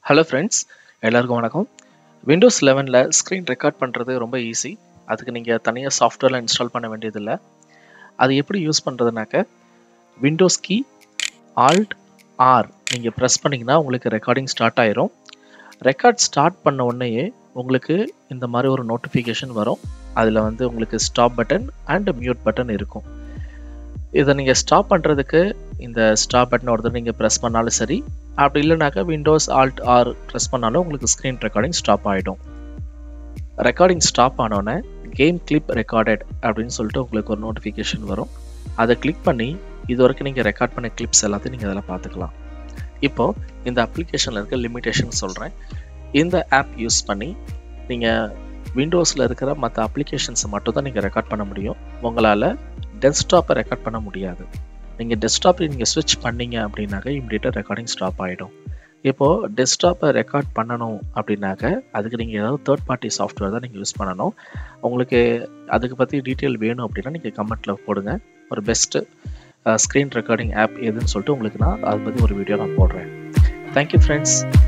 hello friends எல்லாருக்கும் வணக்கம் Windows லெவனில் ஸ்க்ரீன் ரெக்கார்ட் பண்ணுறது ரொம்ப ஈஸி அதுக்கு நீங்கள் தனியாக சாஃப்ட்வேர்லாம் இன்ஸ்டால் பண்ண வேண்டியதில்லை அது எப்படி யூஸ் பண்ணுறதுனாக்க விண்டோஸ் கீ ஆல்ட் ஆர் நீங்கள் ப்ரெஸ் பண்ணிங்கன்னா உங்களுக்கு ரெக்கார்டிங் ஸ்டார்ட் ஆயிரும் ரெக்கார்ட் ஸ்டார்ட் பண்ண உடனேயே உங்களுக்கு இந்த மாதிரி ஒரு நோட்டிஃபிகேஷன் வரும் அதில் வந்து உங்களுக்கு stop button and mute button இருக்கும் இதை நீங்கள் ஸ்டாப் பண்ணுறதுக்கு இந்த ஸ்டாப் பட்டன் ஒருத்தர் நீங்கள் ப்ரெஸ் பண்ணாலும் சரி அப்படி இல்லைனாக்கா விண்டோஸ் ஆல்ட் ஆர் ப்ரெஸ் பண்ணாலும் உங்களுக்கு ஸ்க்ரீன் ரெக்கார்டிங் ஸ்டாப் ஆகிடும் ரெக்கார்டிங் ஸ்டாப் ஆனோடனே கேம் கிளிப் ரெக்கார்டட் அப்படின்னு சொல்லிட்டு உங்களுக்கு ஒரு நோட்டிஃபிகேஷன் வரும் அதை கிளிக் பண்ணி இது வரைக்கும் நீங்கள் ரெக்கார்ட் பண்ண கிளிப்ஸ் எல்லாத்தையும் நீங்கள் அதில் பார்த்துக்கலாம் இப்போது இந்த அப்ளிகேஷனில் இருக்க லிமிடேஷன் சொல்கிறேன் இந்த ஆப் யூஸ் பண்ணி நீங்கள் விண்டோஸில் இருக்கிற மற்ற அப்ளிகேஷன்ஸை மட்டும் தான் நீங்கள் ரெக்கார்ட் பண்ண முடியும் உங்களால் டெஸ்க்டாப்பை ரெக்கார்ட் பண்ண முடியாது நீங்கள் டெஸ்க்டாப்பில் நீங்கள் ஸ்விட்ச் பண்ணீங்க அப்படின்னாக்க இம்மிடியட்டாக ரெக்கார்டிங் ஸ்டாப் ஆகிடும் இப்போது டெஸ்க்டாப்பை ரெக்கார்ட் பண்ணணும் அப்படின்னாக்க அதுக்கு நீங்கள் ஏதாவது தேர்ட் பார்ட்டி சாஃப்ட்வேர் தான் நீங்கள் யூஸ் பண்ணணும் உங்களுக்கு அதுக்கு பற்றி டீட்டெயில் வேணும் அப்படின்னா நீங்கள் கமெண்ட்டில் போடுங்க ஒரு பெஸ்ட்டு ஸ்க்ரீன் ரெக்கார்டிங் ஆப் எதுன்னு சொல்லிட்டு உங்களுக்கு நான் அதை பற்றி ஒரு வீடியோ நான் போடுறேன் தேங்க்யூ ஃப்ரெண்ட்ஸ்